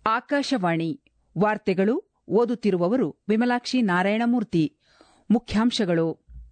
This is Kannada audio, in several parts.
ಆಕಾಶವಾಣಿ ವಾರ್ತೆಗಳು ಓದುತ್ತಿರುವವರು ವಿಮಲಾಕ್ಷಿ ನಾರಾಯಣಮೂರ್ತಿ ಮುಖ್ಯಾಂಶಗಳು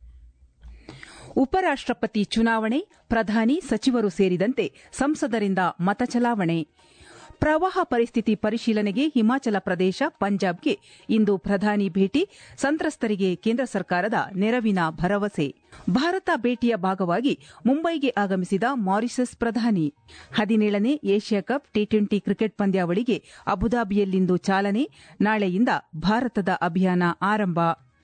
ಉಪರಾಷ್ಟಪತಿ ಚುನಾವಣೆ ಪ್ರಧಾನಿ ಸಚಿವರು ಸೇರಿದಂತೆ ಸಂಸದರಿಂದ ಮತ ಚಲಾವಣೆ ಪ್ರವಾಹ ಪರಿಸ್ಥಿತಿ ಪರಿಶೀಲನೆಗೆ ಹಿಮಾಚಲ ಪ್ರದೇಶ ಪಂಜಾಬ್ಗೆ ಇಂದು ಪ್ರಧಾನಿ ಭೇಟಿ ಸಂತ್ರಸ್ತರಿಗೆ ಕೇಂದ್ರ ಸರ್ಕಾರದ ನೆರವಿನ ಭರವಸೆ ಭಾರತ ಭೇಟಿಯ ಭಾಗವಾಗಿ ಮುಂಬೈಗೆ ಆಗಮಿಸಿದ ಮಾರಿಷಸ್ ಪ್ರಧಾನಿ ಹದಿನೇಳನೇ Asia cup T twenty cricket ಪಂದ್ಯಾವಳಿಗೆ ಅಬುದಾಬಿಯಲ್ಲಿಂದು ಚಾಲನೆ ನಾಳೆಯಿಂದ ಭಾರತದ ಅಭಿಯಾನ ಆರಂಭ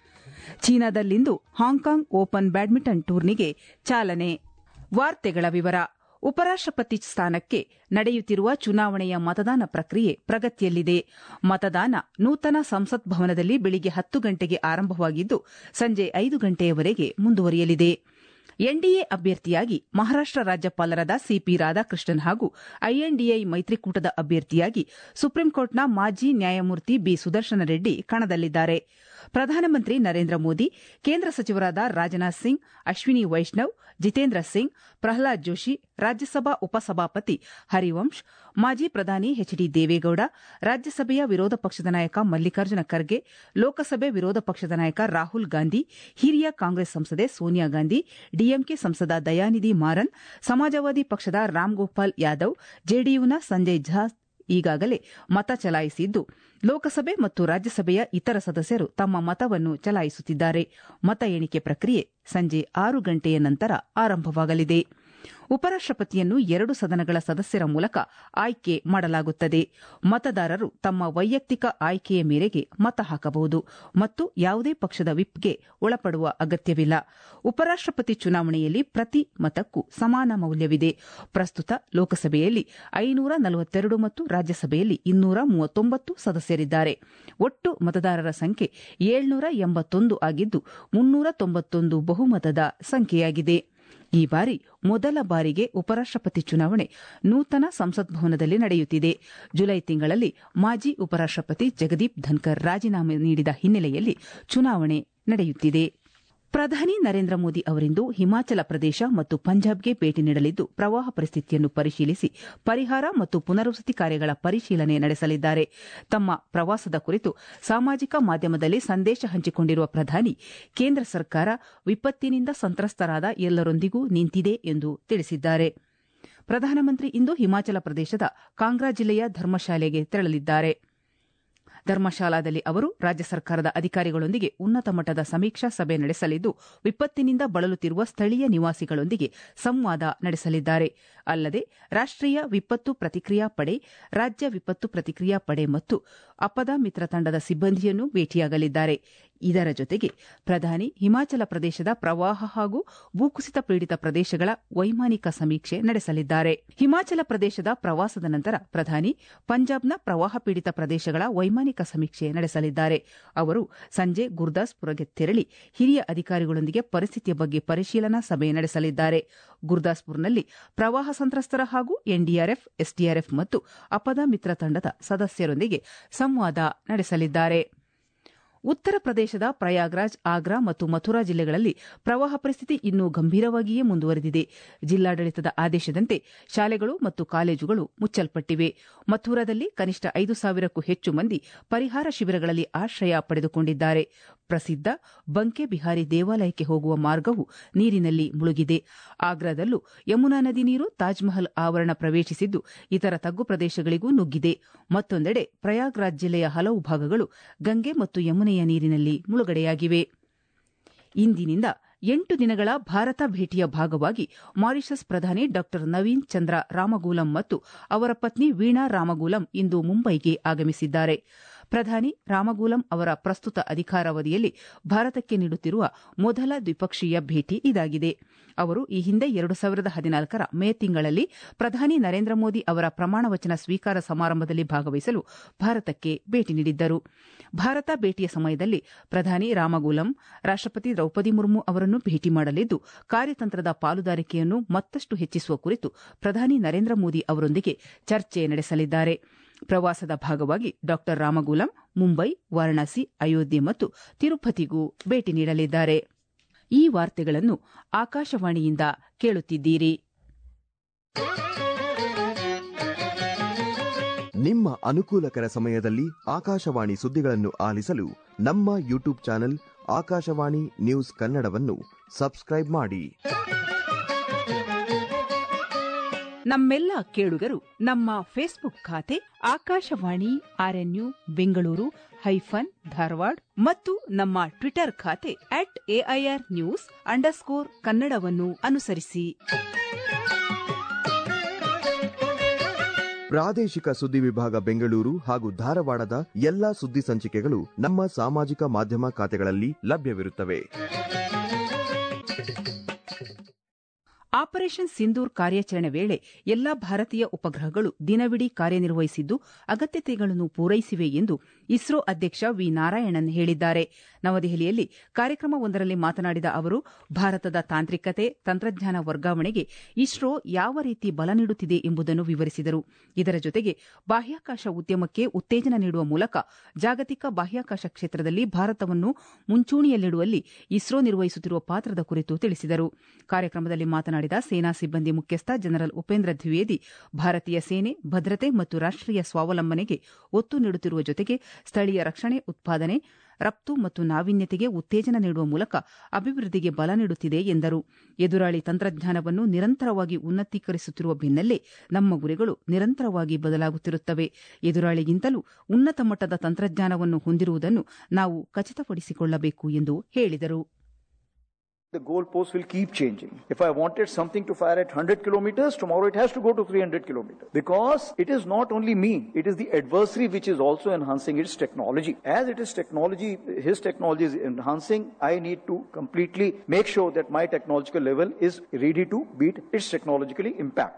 ಚೀನಾದಲ್ಲಿಂದು ಹಾಂಕಾಂಗ್ ಓಪನ್ ಬ್ಯಾಡ್ಮಿಂಟನ್ ಟೂರ್ನಿಗೆ ಚಾಲನೆ ವಾರ್ತೆಗಳ ವಿವರ ಉಪರಾಷ್ಟಪತಿ ಸ್ಥಾನಕ್ಕೆ ನಡೆಯುತ್ತಿರುವ ಚುನಾವಣೆಯ ಮತದಾನ ಪ್ರಕ್ರಿಯೆ ಪ್ರಗತಿಯಲ್ಲಿದೆ ಮತದಾನ ನೂತನ ಸಂಸತ್ ಭವನದಲ್ಲಿ ಬೆಳಿಗ್ಗೆ ಹತ್ತು ಗಂಟೆಗೆ ಆರಂಭವಾಗಿದ್ದು ಸಂಜೆ ಐದು ಗಂಟೆಯವರೆಗೆ ಮುಂದುವರಿಯಲಿದೆ ಎನ್ಡಿಎ ಅಭ್ಯರ್ಥಿಯಾಗಿ ಮಹಾರಾಷ್ಟ ರಾಜ್ಯಪಾಲರಾದ ಸಿಪಿ ರಾಧಾಕೃಷ್ಣನ್ ಹಾಗೂ ಐಎನ್ಡಿಎ ಮೈತ್ರಿಕೂಟದ ಅಭ್ಯರ್ಥಿಯಾಗಿ ಸುಪ್ರೀಂಕೋರ್ಟ್ನ ಮಾಜಿ ನ್ಯಾಯಮೂರ್ತಿ ಬಿ ಸುದರ್ಶನ ರೆಡ್ಡಿ ಕಣದಲ್ಲಿದ್ದಾರೆ ಪ್ರಧಾನಮಂತ್ರಿ ನರೇಂದ್ರ ಮೋದಿ ಕೇಂದ್ರ ಸಚಿವರಾದ ರಾಜನಾಥ್ ಸಿಂಗ್ ಅಶ್ವಿನಿ ವೈಷ್ಣವ್ ಜಿತೇಂದ್ರ ಸಿಂಗ್ ಪ್ರಹ್ಲಾದ್ ಜೋಶಿ ರಾಜ್ಯಸಭಾ ಉಪಸಭಾಪತಿ ಹರಿವಂಶ್ ಮಾಜಿ ಪ್ರಧಾನಿ ಎಚ್ ಡಿ ದೇವೇಗೌಡ ರಾಜ್ಯಸಭೆಯ ವಿರೋಧ ಪಕ್ಷದ ನಾಯಕ ಮಲ್ಲಿಕಾರ್ಜುನ ಖರ್ಗೆ ಲೋಕಸಭೆ ವಿರೋಧ ಪಕ್ಷದ ನಾಯಕ ರಾಹುಲ್ ಗಾಂಧಿ ಹಿರಿಯ ಕಾಂಗ್ರೆಸ್ ಸಂಸದೆ ಸೋನಿಯಾ ಗಾಂಧಿ ಡಿಎಂಕೆ ಸಂಸದ ದಯಾನಿಧಿ ಮಾರನ್ ಸಮಾಜವಾದಿ ಪಕ್ಷದ ರಾಮ್ಗೋಪಾಲ್ ಯಾದವ್ ಜೆಡಿಯುನ ಸಂಜಯ್ ಝಾ ಈಗಾಗಲೇ ಮತ ಚಲಾಯಿಸಿದ್ದು ಲೋಕಸಭೆ ಮತ್ತು ರಾಜ್ಯಸಭೆಯ ಇತರ ಸದಸ್ಯರು ತಮ್ಮ ಮತವನ್ನು ಚಲಾಯಿಸುತ್ತಿದ್ದಾರೆ ಮತ ಎಣಿಕೆ ಪ್ರಕ್ರಿಯೆ ಸಂಜೆ ಆರು ಗಂಟೆಯ ನಂತರ ಆರಂಭವಾಗಲಿದೆ ಉಪರಾಷ್ಟಪತಿಯನ್ನು ಎರಡು ಸದನಗಳ ಸದಸ್ಯರ ಮೂಲಕ ಆಯ್ಕೆ ಮಾಡಲಾಗುತ್ತದೆ ಮತದಾರರು ತಮ್ಮ ವೈಯಕ್ತಿಕ ಆಯ್ಕೆಯ ಮೇರೆಗೆ ಮತ ಹಾಕಬಹುದು ಮತ್ತು ಯಾವುದೇ ಪಕ್ಷದ ವಿಪ್ಗೆ ಒಳಪಡುವ ಅಗತ್ಯವಿಲ್ಲ ಉಪರಾಷ್ಟಪತಿ ಚುನಾವಣೆಯಲ್ಲಿ ಪ್ರತಿ ಮತಕ್ಕೂ ಸಮಾನ ಮೌಲ್ಯವಿದೆ ಪ್ರಸ್ತುತ ಲೋಕಸಭೆಯಲ್ಲಿ ಐನೂರ ನಲವತ್ತೆರಡು ಮತ್ತು ರಾಜ್ಯಸಭೆಯಲ್ಲಿ ಇನ್ನೂರ ಮೂವತ್ತೊಂಬತ್ತು ಸದಸ್ಯರಿದ್ದಾರೆ ಒಟ್ಟು ಮತದಾರರ ಸಂಖ್ಯೆ ಏಳ್ನೂರ ಎಂಬತ್ತೊಂದು ಆಗಿದ್ದು ಮುನ್ನೂರ ತೊಂಬತ್ತೊಂದು ಬಹುಮತದ ಸಂಖ್ಯೆಯಾಗಿದೆ ಈ ಬಾರಿ ಮೊದಲ ಬಾರಿಗೆ ಉಪರಾಷ್ಟಪತಿ ಚುನಾವಣೆ ನೂತನ ಸಂಸತ್ ಭವನದಲ್ಲಿ ನಡೆಯುತ್ತಿದೆ ಜುಲೈ ತಿಂಗಳಲ್ಲಿ ಮಾಜಿ ಉಪರಾಷ್ಟಪತಿ ಜಗದೀಪ್ ಧನ್ಕರ್ ರಾಜೀನಾಮೆ ನೀಡಿದ ಹಿನ್ನೆಲೆಯಲ್ಲಿ ಚುನಾವಣೆ ನಡೆಯುತ್ತಿದೆ ಪ್ರಧಾನಿ ನರೇಂದ್ರ ಮೋದಿ ಅವರಿಂದು ಹಿಮಾಚಲ ಪ್ರದೇಶ ಮತ್ತು ಪಂಜಾಬ್ಗೆ ಭೇಟಿ ನೀಡಲಿದ್ದು ಪ್ರವಾಹ ಪರಿಸ್ಥಿತಿಯನ್ನು ಪರಿಶೀಲಿಸಿ ಪರಿಹಾರ ಮತ್ತು ಪುನರ್ವಸತಿ ಕಾರ್ಯಗಳ ಪರಿಶೀಲನೆ ನಡೆಸಲಿದ್ದಾರೆ ತಮ್ಮ ಪ್ರವಾಸದ ಕುರಿತು ಸಾಮಾಜಿಕ ಮಾಧ್ಯಮದಲ್ಲಿ ಸಂದೇಶ ಹಂಚಿಕೊಂಡಿರುವ ಪ್ರಧಾನಿ ಕೇಂದ್ರ ಸರ್ಕಾರ ವಿಪತ್ತಿನಿಂದ ಸಂತ್ರಸ್ತರಾದ ಎಲ್ಲರೊಂದಿಗೂ ನಿಂತಿದೆ ಎಂದು ತಿಳಿಸಿದ್ದಾರೆ ಪ್ರಧಾನಮಂತ್ರಿ ಇಂದು ಹಿಮಾಚಲ ಪ್ರದೇಶದ ಕಾಂಗ್ರಾ ಜಿಲ್ಲೆಯ ಧರ್ಮಶಾಲೆಗೆ ತೆರಳಲಿದ್ದಾರೆ ಧರ್ಮಶಾಲಾದಲ್ಲಿ ಅವರು ರಾಜ್ಯ ಸರ್ಕಾರದ ಅಧಿಕಾರಿಗಳೊಂದಿಗೆ ಉನ್ನತ ಮಟ್ಟದ ಸಮೀಕ್ಷಾ ಸಭೆ ನಡೆಸಲಿದ್ದು ವಿಪತ್ತಿನಿಂದ ಬಳಲುತ್ತಿರುವ ಸ್ಥಳೀಯ ನಿವಾಸಿಗಳೊಂದಿಗೆ ಸಂವಾದ ನಡೆಸಲಿದ್ದಾರೆ ಅಲ್ಲದೆ ರಾಷ್ಟೀಯ ವಿಪತ್ತು ಪ್ರತಿಕ್ರಿಯಾ ಪಡೆ ರಾಜ್ಯ ವಿಪತ್ತು ಪ್ರತಿಕ್ರಿಯಾ ಪಡೆ ಮತ್ತು ಅಪದ ಮಿತ್ರ ತಂಡದ ಸಿಬ್ಬಂದಿಯನ್ನು ಭೇಟಿಯಾಗಲಿದ್ದಾರೆ ಇದರ ಜೊತೆಗೆ ಪ್ರಧಾನಿ ಹಿಮಾಚಲ ಪ್ರದೇಶದ ಪ್ರವಾಹ ಹಾಗೂ ಭೂಕುಸಿತ ಪೀಡಿತ ಪ್ರದೇಶಗಳ ವೈಮಾನಿಕ ಸಮೀಕ್ಷೆ ನಡೆಸಲಿದ್ದಾರೆ ಹಿಮಾಚಲ ಪ್ರದೇಶದ ಪ್ರವಾಸದ ನಂತರ ಪ್ರಧಾನಿ ಪಂಜಾಬ್ನ ಪ್ರವಾಹ ಪೀಡಿತ ಪ್ರದೇಶಗಳ ವೈಮಾನಿಕ ಸಮೀಕ್ಷೆ ನಡೆಸಲಿದ್ದಾರೆ ಅವರು ಸಂಜೆ ಗುರ್ದಾಸ್ಪುರಗೆ ತೆರಳಿ ಹಿರಿಯ ಅಧಿಕಾರಿಗಳೊಂದಿಗೆ ಪರಿಸ್ಥಿತಿಯ ಬಗ್ಗೆ ಪರಿಶೀಲನಾ ಸಭೆ ನಡೆಸಲಿದ್ದಾರೆ ಗುರ್ದಾಸ್ಪುರ್ನಲ್ಲಿ ಪ್ರವಾಹ ಸಂತ್ರಸ್ತರ ಹಾಗೂ ಎನ್ಡಿಆರ್ಎಫ್ ಎಸ್ಡಿಆರ್ಎಫ್ ಮತ್ತು ಅಪದ ಮಿತ್ರ ತಂಡದ ಸದಸ್ಯರೊಂದಿಗೆ ಸಂವಾದ ನಡೆಸಲಿದ್ದಾರೆ ಉತ್ತರ ಪ್ರದೇಶದ ಪ್ರಯಾಗ್ರಾಜ್ ಆಗ್ರಾ ಮತ್ತು ಮಥುರಾ ಜಿಲ್ಲೆಗಳಲ್ಲಿ ಪ್ರವಾಹ ಪರಿಸ್ಥಿತಿ ಇನ್ನೂ ಗಂಭೀರವಾಗಿಯೇ ಮುಂದುವರೆದಿದೆ ಜಿಲ್ಲಾಡಳಿತದ ಆದೇಶದಂತೆ ಶಾಲೆಗಳು ಮತ್ತು ಕಾಲೇಜುಗಳು ಮುಚ್ಚಲ್ಪಟ್ಟಿವೆ ಮಥುರಾದಲ್ಲಿ ಕನಿಷ್ಠ ಐದು ಸಾವಿರಕ್ಕೂ ಹೆಚ್ಚು ಮಂದಿ ಪರಿಹಾರ ಶಿಬಿರಗಳಲ್ಲಿ ಆಶ್ರಯ ಪಡೆದುಕೊಂಡಿದ್ದಾರೆ ಪ್ರಸಿದ್ದ ಬಂಕೆ ಬಿಹಾರಿ ದೇವಾಲಯಕ್ಕೆ ಹೋಗುವ ಮಾರ್ಗವು ನೀರಿನಲ್ಲಿ ಮುಳುಗಿದೆ ಆಗ್ರಾದಲ್ಲೂ ಯಮುನಾ ನದಿ ನೀರು ತಾಜ್ಮಹಲ್ ಆವರಣ ಪ್ರವೇಶಿಸಿದ್ದು ಇತರ ತಗ್ಗು ಪ್ರದೇಶಗಳಿಗೂ ನುಗ್ಗಿದೆ ಮತ್ತೊಂದೆಡೆ ಪ್ರಯಾಗ್ರಾಜ್ ಜಿಲ್ಲೆಯ ಹಲವು ಭಾಗಗಳು ಗಂಗೆ ಮತ್ತು ಯಮುನೆಯ ನೀರಿನಲ್ಲಿ ಮುಳುಗಡೆಯಾಗಿವೆ ಇಂದಿನಿಂದ ಎಂಟು ದಿನಗಳ ಭಾರತ ಭೇಟಿಯ ಭಾಗವಾಗಿ ಮಾರಿಷಸ್ ಪ್ರಧಾನಿ ಡಾ ನವೀನ್ ಚಂದ್ರ ರಾಮಗೂಲಂ ಮತ್ತು ಅವರ ಪತ್ನಿ ವೀಣಾ ರಾಮಗೂಲಂ ಇಂದು ಮುಂಬೈಗೆ ಆಗಮಿಸಿದ್ದಾರೆ ಪ್ರಧಾನಿ ರಾಮಗೂಲಂ ಅವರ ಪ್ರಸ್ತುತ ಅಧಿಕಾರಾವಧಿಯಲ್ಲಿ ಭಾರತಕ್ಕೆ ನೀಡುತ್ತಿರುವ ಮೊದಲ ದ್ವಿಪಕ್ಷೀಯ ಭೇಟಿ ಇದಾಗಿದೆ ಅವರು ಈ ಹಿಂದೆ ಎರಡು ಸಾವಿರದ ಹದಿನಾಲ್ಕರ ಮೇ ತಿಂಗಳಲ್ಲಿ ಪ್ರಧಾನಿ ನರೇಂದ್ರ ಮೋದಿ ಅವರ ಪ್ರಮಾಣವಚನ ಸ್ವೀಕಾರ ಸಮಾರಂಭದಲ್ಲಿ ಭಾಗವಹಿಸಲು ಭಾರತಕ್ಕೆ ಭೇಟಿ ನೀಡಿದ್ದರು ಭಾರತ ಭೇಟಿಯ ಸಮಯದಲ್ಲಿ ಪ್ರಧಾನಿ ರಾಮಗೂಲಂ ರಾಷ್ಟಪತಿ ದ್ರೌಪದಿ ಮುರ್ಮು ಅವರನ್ನು ಭೇಟಿ ಮಾಡಲಿದ್ದು ಕಾರ್ಯತಂತ್ರದ ಪಾಲುದಾರಿಕೆಯನ್ನು ಮತ್ತಷ್ಟು ಹೆಚ್ಚಿಸುವ ಕುರಿತು ಪ್ರಧಾನಿ ನರೇಂದ್ರ ಮೋದಿ ಅವರೊಂದಿಗೆ ಚರ್ಚೆ ನಡೆಸಲಿದ್ದಾರೆ ಪ್ರವಾಸದ ಭಾಗವಾಗಿ ಡಾ ರಾಮಗೂಲಂ ಮುಂಬೈ ವಾರಣಾಸಿ ಅಯೋಧ್ಯೆ ಮತ್ತು ತಿರುಪತಿಗೂ ಭೇಟಿ ನೀಡಲಿದ್ದಾರೆ ಈ ವಾರ್ತೆಗಳನ್ನು ಆಕಾಶವಾಣಿಯಿಂದ ಕೇಳುತ್ತಿದ್ದೀರಿ ನಿಮ್ಮ ಅನುಕೂಲಕರ ಸಮಯದಲ್ಲಿ ಆಕಾಶವಾಣಿ ಸುದ್ದಿಗಳನ್ನು ಆಲಿಸಲು ನಮ್ಮ ಯೂಟ್ಯೂಬ್ ಚಾನೆಲ್ ಆಕಾಶವಾಣಿ ನ್ಯೂಸ್ ಕನ್ನಡವನ್ನು ಸಬ್ಸ್ಕ್ರೈಬ್ ಮಾಡಿ ನಮ್ಮೆಲ್ಲ ಕೇಳುಗರು ನಮ್ಮ ಫೇಸ್ಬುಕ್ ಖಾತೆ ಆಕಾಶವಾಣಿ ಆರ್ಎನ್ಯು ಬೆಂಗಳೂರು ಹೈಫನ್ ಧಾರವಾಡ ಮತ್ತು ನಮ್ಮ ಟ್ವಿಟರ್ ಖಾತೆ ಅಟ್ ಎಐಆರ್ ನ್ಯೂಸ್ ಅಂಡರ್ಸ್ಕೋರ್ ಕನ್ನಡವನ್ನು ಅನುಸರಿಸಿ ಪ್ರಾದೇಶಿಕ ಸುದ್ದಿ ವಿಭಾಗ ಬೆಂಗಳೂರು ಹಾಗೂ ಧಾರವಾಡದ ಎಲ್ಲಾ ಸುದ್ದಿ ಸಂಚಿಕೆಗಳು ನಮ್ಮ ಸಾಮಾಜಿಕ ಮಾಧ್ಯಮ ಖಾತೆಗಳಲ್ಲಿ ಲಭ್ಯವಿರುತ್ತವೆ ಆಪರೇಷನ್ ಸಿಂಧೂರ್ ಕಾರ್ಯಾಚರಣೆ ವೇಳೆ ಎಲ್ಲಾ ಭಾರತೀಯ ಉಪಗ್ರಹಗಳು ದಿನವಿಡೀ ಕಾರ್ಯನಿರ್ವಹಿಸಿದ್ದು ಅಗತ್ಯತೆಗಳನ್ನು ಪೂರೈಸಿವೆ ಎಂದು ಇಸ್ರೋ ಅಧ್ಯಕ್ಷ ವಿ ನಾರಾಯಣನ್ ಹೇಳಿದ್ದಾರೆ ನವದೆಹಲಿಯಲ್ಲಿ ಕಾರ್ಯಕ್ರಮವೊಂದರಲ್ಲಿ ಮಾತನಾಡಿದ ಅವರು ಭಾರತದ ತಾಂತ್ರಿಕತೆ ತಂತ್ರಜ್ಞಾನ ವರ್ಗಾವಣೆಗೆ ಇಸ್ರೋ ಯಾವ ರೀತಿ ಬಲ ನೀಡುತ್ತಿದೆ ಎಂಬುದನ್ನು ವಿವರಿಸಿದರು ಇದರ ಜೊತೆಗೆ ಬಾಹ್ಯಾಕಾಶ ಉದ್ಯಮಕ್ಕೆ ಉತ್ತೇಜನ ನೀಡುವ ಮೂಲಕ ಜಾಗತಿಕ ಬಾಹ್ಯಾಕಾಶ ಕ್ಷೇತ್ರದಲ್ಲಿ ಭಾರತವನ್ನು ಮುಂಚೂಣಿಯಲ್ಲಿಡುವಲ್ಲಿ ಇಸ್ರೋ ನಿರ್ವಹಿಸುತ್ತಿರುವ ಪಾತ್ರದ ಕುರಿತು ತಿಳಿಸಿದರು ಕಾರ್ಯಕ್ರಮದಲ್ಲಿ ಮಾತನಾಡಿದ ಸೇನಾ ಸಿಬ್ಬಂದಿ ಮುಖ್ಯಸ್ಥ ಜನರಲ್ ಉಪೇಂದ್ರ ದ್ವಿವೇದಿ ಭಾರತೀಯ ಸೇನೆ ಭದ್ರತೆ ಮತ್ತು ರಾಷ್ಟೀಯ ಸ್ವಾವಲಂಬನೆಗೆ ಒತ್ತು ನೀಡುತ್ತಿರುವ ಜೊತೆಗೆ ಸ್ಥಳೀಯ ರಕ್ಷಣೆ ಉತ್ಪಾದನೆ ರಫ್ತು ಮತ್ತು ನಾವೀನ್ಯತೆಗೆ ಉತ್ತೇಜನ ನೀಡುವ ಮೂಲಕ ಅಭಿವೃದ್ಧಿಗೆ ಬಲ ನೀಡುತ್ತಿದೆ ಎಂದರು ಎದುರಾಳಿ ತಂತ್ರಜ್ಞಾನವನ್ನು ನಿರಂತರವಾಗಿ ಉನ್ನತೀಕರಿಸುತ್ತಿರುವ ಬೆನ್ನಲ್ಲೇ ನಮ್ಮ ಗುರಿಗಳು ನಿರಂತರವಾಗಿ ಬದಲಾಗುತ್ತಿರುತ್ತವೆ ಎದುರಾಳಿಗಿಂತಲೂ ಉನ್ನತ ಮಟ್ಟದ ತಂತ್ರಜ್ಞಾನವನ್ನು ಹೊಂದಿರುವುದನ್ನು ನಾವು ಖಚಿತಪಡಿಸಿಕೊಳ್ಳಬೇಕು ಎಂದು ಹೇಳಿದರು The goalposts will keep changing. If I wanted something to fire at 100 kilometers, tomorrow it has to go to 300 kilometers. Because it is not only me, it is the adversary which is also enhancing its technology. As it is technology, his technology is enhancing, I need to completely make sure that my technological level is ready to beat its technologically impact.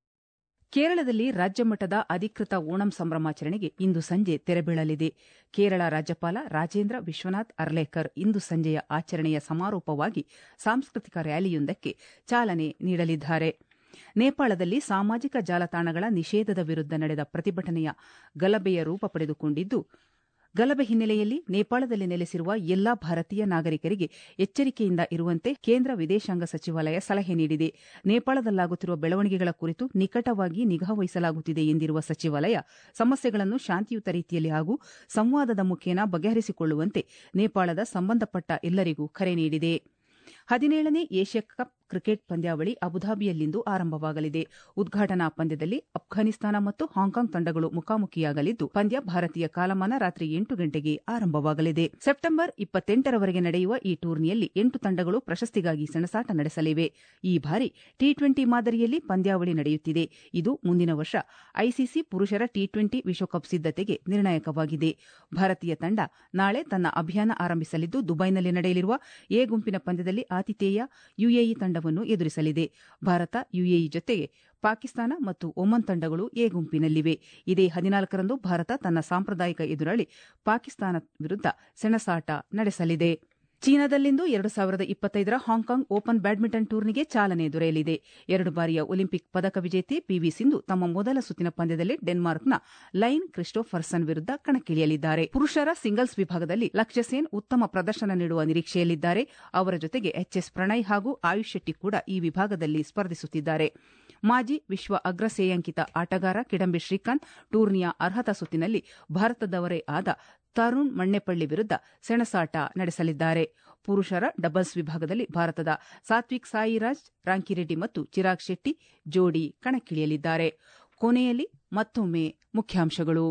ಕೇರಳದಲ್ಲಿ ರಾಜ್ಯಮಟ್ಟದ ಅಧಿಕೃತ ಓಣಂ ಸಂಭ್ರಮಾಚರಣೆಗೆ ಇಂದು ಸಂಜೆ ತೆರೆಬೀಳಲಿದೆ ಕೇರಳ ರಾಜ್ಯಪಾಲ ರಾಜೇಂದ್ರ ವಿಶ್ವನಾಥ್ ಅರ್ಲೇಕರ್ ಇಂದು ಸಂಜೆಯ ಆಚರಣೆಯ ಸಮಾರೋಪವಾಗಿ ಸಾಂಸ್ಕೃತಿಕ ರ್ಯಾಲಿಯೊಂದಕ್ಕೆ ಚಾಲನೆ ನೀಡಲಿದ್ದಾರೆ ನೇಪಾಳದಲ್ಲಿ ಸಾಮಾಜಿಕ ಜಾಲತಾಣಗಳ ನಿಷೇಧದ ವಿರುದ್ಧ ನಡೆದ ಪ್ರತಿಭಟನೆಯ ಗಲಭೆಯ ರೂಪ ಪಡೆದುಕೊಂಡಿದ್ದು ಗಲಭೆ ಹಿನ್ನೆಲೆಯಲ್ಲಿ ನೇಪಾಳದಲ್ಲಿ ನೆಲೆಸಿರುವ ಎಲ್ಲಾ ಭಾರತೀಯ ನಾಗರಿಕರಿಗೆ ಎಚ್ಚರಿಕೆಯಿಂದ ಇರುವಂತೆ ಕೇಂದ್ರ ವಿದೇಶಾಂಗ ಸಚಿವಾಲಯ ಸಲಹೆ ನೀಡಿದೆ ನೇಪಾಳದಲ್ಲಾಗುತ್ತಿರುವ ಬೆಳವಣಿಗೆಗಳ ಕುರಿತು ನಿಕಟವಾಗಿ ನಿಗಾ ವಹಿಸಲಾಗುತ್ತಿದೆ ಎಂದಿರುವ ಸಚಿವಾಲಯ ಸಮಸ್ಯೆಗಳನ್ನು ಶಾಂತಿಯುತ ರೀತಿಯಲ್ಲಿ ಹಾಗೂ ಸಂವಾದದ ಮುಖೇನ ಬಗೆಹರಿಸಿಕೊಳ್ಳುವಂತೆ ನೇಪಾಳದ ಸಂಬಂಧಪಟ್ಟ ಎಲ್ಲರಿಗೂ ಕರೆ ನೀಡಿದೆ ಹದಿನೇಳನೇ ಏಷ್ಯಾ ಕಪ್ ಕ್ರಿಕೆಟ್ ಪಂದ್ಯಾವಳಿ ಅಬುಧಾಬಿಯಲ್ಲಿಂದು ಆರಂಭವಾಗಲಿದೆ ಉದ್ಘಾಟನಾ ಪಂದ್ಯದಲ್ಲಿ ಅಫ್ಘಾನಿಸ್ತಾನ ಮತ್ತು ಹಾಂಕಾಂಗ್ ತಂಡಗಳು ಮುಖಾಮುಖಿಯಾಗಲಿದ್ದು ಪಂದ್ಯ ಭಾರತೀಯ ಕಾಲಮಾನ ರಾತ್ರಿ ಎಂಟು ಗಂಟೆಗೆ ಆರಂಭವಾಗಲಿದೆ ಸೆಪ್ಟೆಂಬರ್ ಇಪ್ಪತ್ತೆಂಟರವರೆಗೆ ನಡೆಯುವ ಈ ಟೂರ್ನಿಯಲ್ಲಿ ಎಂಟು ತಂಡಗಳು ಪ್ರಶಸ್ತಿಗಾಗಿ ಸೆಣಸಾಟ ನಡೆಸಲಿವೆ ಈ ಬಾರಿ ಟಿ ಟ್ವೆಂಟಿ ಮಾದರಿಯಲ್ಲಿ ಪಂದ್ಯಾವಳಿ ನಡೆಯುತ್ತಿದೆ ಇದು ಮುಂದಿನ ವರ್ಷ ಐಸಿಸಿ ಪುರುಷರ ಟಿ ಟ್ವೆಂಟಿ ವಿಶ್ವಕಪ್ ಸಿದ್ದತೆಗೆ ನಿರ್ಣಾಯಕವಾಗಿದೆ ಭಾರತೀಯ ತಂಡ ನಾಳೆ ತನ್ನ ಅಭಿಯಾನ ಆರಂಭಿಸಲಿದ್ದು ದುಬೈನಲ್ಲಿ ನಡೆಯಲಿರುವ ಎ ಗುಂಪಿನ ಪಂದ್ಯದಲ್ಲಿ ಆತಿಥೇಯ ಯುಎಇ ತಂಡವನ್ನು ಎದುರಿಸಲಿದೆ ಭಾರತ ಯುಎಇ ಜೊತೆಗೆ ಪಾಕಿಸ್ತಾನ ಮತ್ತು ಒಮನ್ ತಂಡಗಳು ಎ ಗುಂಪಿನಲ್ಲಿವೆ ಇದೇ ಹದಿನಾಲ್ಕರಂದು ಭಾರತ ತನ್ನ ಸಾಂಪ್ರದಾಯಿಕ ಎದುರಾಳಿ ಪಾಕಿಸ್ತಾನ ವಿರುದ್ಧ ಸೆಣಸಾಟ ನಡೆಸಲಿದೆ ಚೀನಾದಲ್ಲಿಂದು ಎರಡು ಸಾವಿರದ ಇಪ್ಪತ್ತೈದರ ಹಾಂಕಾಂಗ್ ಓಪನ್ ಬ್ಯಾಡ್ಮಿಂಟನ್ ಟೂರ್ನಿಗೆ ಚಾಲನೆ ದೊರೆಯಲಿದೆ ಎರಡು ಬಾರಿಯ ಒಲಿಂಪಿಕ್ ಪದಕ ವಿಜೇತೆ ಪಿವಿ ಸಿಂಧು ತಮ್ಮ ಮೊದಲ ಸುತ್ತಿನ ಪಂದ್ಯದಲ್ಲಿ ಡೆನ್ಮಾರ್ಕ್ನ ಲೈನ್ ಕ್ರಿಸ್ಟೋಫರ್ಸನ್ ವಿರುದ್ಧ ಕಣಕ್ಕಿಳಿಯಲಿದ್ದಾರೆ ಪುರುಷರ ಸಿಂಗಲ್ಸ್ ವಿಭಾಗದಲ್ಲಿ ಲಕ್ಷ್ಯ ಸೇನ್ ಉತ್ತಮ ಪ್ರದರ್ಶನ ನೀಡುವ ನಿರೀಕ್ಷೆಯಲ್ಲಿದ್ದಾರೆ ಅವರ ಜೊತೆಗೆ ಎಚ್ಎಸ್ ಪ್ರಣಯ್ ಹಾಗೂ ಆಯುಷ್ ಶೆಟ್ಟಿ ಕೂಡ ಈ ವಿಭಾಗದಲ್ಲಿ ಸ್ಪರ್ಧಿಸುತ್ತಿದ್ದಾರೆ ಮಾಜಿ ವಿಶ್ವ ಅಗ್ರ ಶ್ರೇಯಾಂಕಿತ ಆಟಗಾರ ಕಿಡಂಬಿ ಶ್ರೀಕಾಂತ್ ಟೂರ್ನಿಯ ಅರ್ಹತಾ ಸುತ್ತಿನಲ್ಲಿ ಭಾರತದವರೇ ಆದ ತರುಣ್ ಮಣ್ಣೆಪಳ್ಳಿ ವಿರುದ್ಧ ಸೆಣಸಾಟ ನಡೆಸಲಿದ್ದಾರೆ ಪುರುಷರ ಡಬಲ್ಸ್ ವಿಭಾಗದಲ್ಲಿ ಭಾರತದ ಸಾತ್ವಿಕ್ ಸಾಯಿರಾಜ್ ರಾಂಕಿರೆಡ್ಡಿ ಮತ್ತು ಚಿರಾಗ್ ಶೆಟ್ಟಿ ಜೋಡಿ ಕಣಕ್ಕಿಳಿಯಲಿದ್ದಾರೆ ಕೊನೆಯಲ್ಲಿ ಮತ್ತೊಮ್ಮೆ ಮುಖ್ಯಾಂಶಗಳು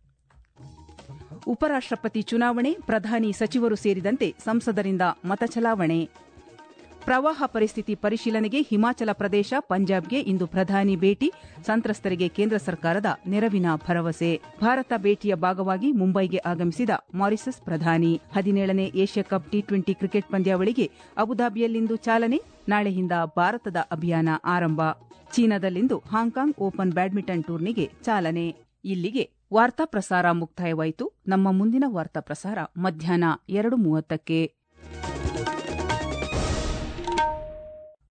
ಉಪರಾಷ್ಟಪತಿ ಚುನಾವಣೆ ಪ್ರಧಾನಿ ಸಚಿವರು ಸೇರಿದಂತೆ ಸಂಸದರಿಂದ ಮತ ಚಲಾವಣೆ ಪ್ರವಾಹ ಪರಿಸ್ಥಿತಿ ಪರಿಶೀಲನೆಗೆ ಹಿಮಾಚಲ ಪ್ರದೇಶ ಪಂಜಾಬ್ಗೆ ಇಂದು ಪ್ರಧಾನಿ ಭೇಟಿ ಸಂತ್ರಸ್ತರಿಗೆ ಕೇಂದ್ರ ಸರ್ಕಾರದ ನೆರವಿನ ಭರವಸೆ ಭಾರತ ಭೇಟಿಯ ಭಾಗವಾಗಿ ಮುಂಬೈಗೆ ಆಗಮಿಸಿದ ಮಾರಿಸಸ್ ಪ್ರಧಾನಿ ಹದಿನೇಳನೇ Asia cup T twenty cricket ಪಂದ್ಯಾವಳಿಗೆ ಅಬುಧಾಬಿಯಲ್ಲಿಂದು ಚಾಲನೆ ನಾಳೆಯಿಂದ ಭಾರತದ ಅಭಿಯಾನ ಆರಂಭ ಚೀನಾದಲ್ಲಿಂದು ಹಾಂಕಾಂಗ್ ಓಪನ್ ಬ್ಯಾಡ್ಮಿಂಟನ್ ಟೂರ್ನಿಗೆ ಚಾಲನೆ ಇಲ್ಲಿಗೆ ವಾರ್ತಾ ಪ್ರಸಾರ ಮುಕ್ತಾಯವಾಯಿತು ನಮ್ಮ ಮುಂದಿನ ವಾರ್ತಾ ಪ್ರಸಾರ ಮಧ್ಯಾಹ್ನ ಎರಡು ಮೂವತ್ತಕ್ಕೆ